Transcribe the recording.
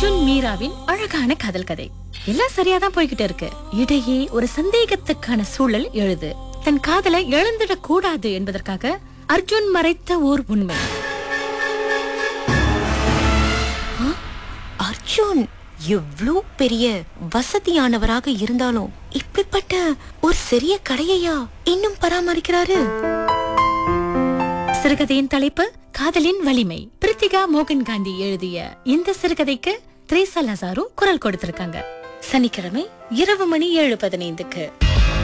அர்ஜுன் மீராவின் அழகான காதல் கதை எல்லாம் சரியா தான் போய்கிட்டு இருக்கு இடையே ஒரு சந்தேகத்துக்கான சூழல் எழுது தன் காதலை இழந்துடக் கூடாது என்பதற்காக அர்ஜுன் மறைத்த ஓர் உண்மை அர்ஜுன் எவ்ளோ பெரிய வசதியானவராக இருந்தாலும் இப்படிப்பட்ட ஒரு சிறிய கடையையா இன்னும் பராமரிக்கிறாரு சிறுகதையின் தலைப்பு காதலின் வலிமை பிரித்திகா மோகன் காந்தி எழுதிய இந்த சிறுகதைக்கு த்ரேசா லசாரு குரல் கொடுத்திருக்காங்க சனிக்கிழமை இரவு மணி ஏழு பதினைந்துக்கு